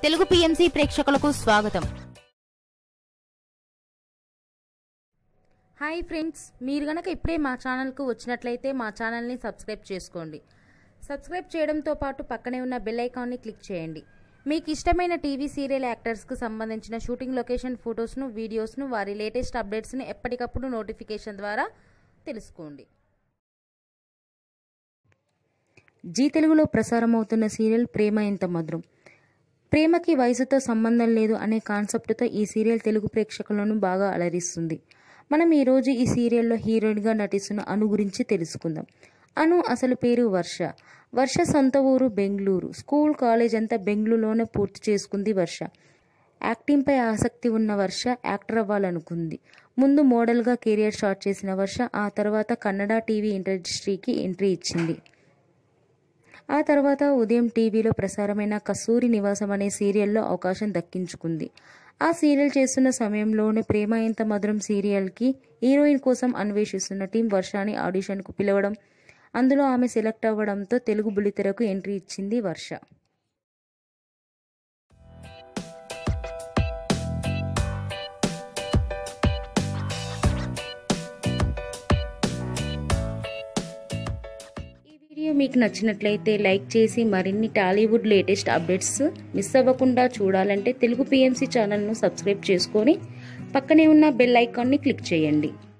Telugu PMC ప్రేక్షకులకు స్వాగతం hi friends మీరు గనక ఇప్పుడే మా ఛానల్కు వచ్చినట్లయితే మా ఛానల్ని సబ్స్క్రైబ్ చేసుకోండి సబ్స్క్రైబ్ చేయడంతో పాటు పక్కనే ఉన్న బెల్ ఐకాన్ని క్లిక్ చేయండి మీకు ఇష్టమైన టీవీ సీరియల్ యాక్టర్స్కు సంబంధించిన షూటింగ్ లొకేషన్ ఫొటోస్ను వీడియోస్ను వారి లేటెస్ట్ అప్డేట్స్ని ఎప్పటికప్పుడు నోటిఫికేషన్ ద్వారా తెలుసుకోండి జీ తెలుగులో ప్రసారమవుతున్న సీరియల్ ప్రేమ ఎంత మధురం ప్రేమకి వయసుతో సంబంధం లేదు అనే కాన్సెప్ట్తో ఈ సీరియల్ తెలుగు ప్రేక్షకులను బాగా అలరిస్తుంది మనం ఈరోజు ఈ సీరియల్లో హీరోయిన్గా నటిస్తున్న అను గురించి తెలుసుకుందాం అను అసలు పేరు వర్ష వర్ష సొంత ఊరు బెంగళూరు స్కూల్ కాలేజ్ అంతా బెంగళూరులోనే పూర్తి చేసుకుంది వర్ష యాక్టింగ్పై ఆసక్తి ఉన్న వర్ష యాక్టర్ అవ్వాలనుకుంది ముందు మోడల్గా కెరియర్ స్టార్ట్ చేసిన వర్ష ఆ తర్వాత కన్నడ టీవీ ఇండస్ట్రీకి ఎంట్రీ ఇచ్చింది ఆ తర్వాత ఉదయం టీవీలో ప్రసారమైన కస్తూరి నివాసం అనే సీరియల్లో అవకాశం దక్కించుకుంది ఆ సీరియల్ చేస్తున్న సమయంలోనే ప్రేమ ఎంత మధురం సీరియల్కి హీరోయిన్ కోసం అన్వేషిస్తున్న టీం వర్షాని ఆడిషన్కు పిలవడం అందులో ఆమె సెలెక్ట్ అవ్వడంతో తెలుగు బుల్లితెరకు ఎంట్రీ ఇచ్చింది వర్ష ఈ వీడియో మీకు నచ్చినట్లయితే లైక్ చేసి మరిన్ని టాలీవుడ్ లేటెస్ట్ అప్డేట్స్ మిస్ అవ్వకుండా చూడాలంటే తెలుగు పిఎంసి ఛానల్ను సబ్స్క్రైబ్ చేసుకొని పక్కనే ఉన్న బెల్ ఐకాన్ని క్లిక్ చేయండి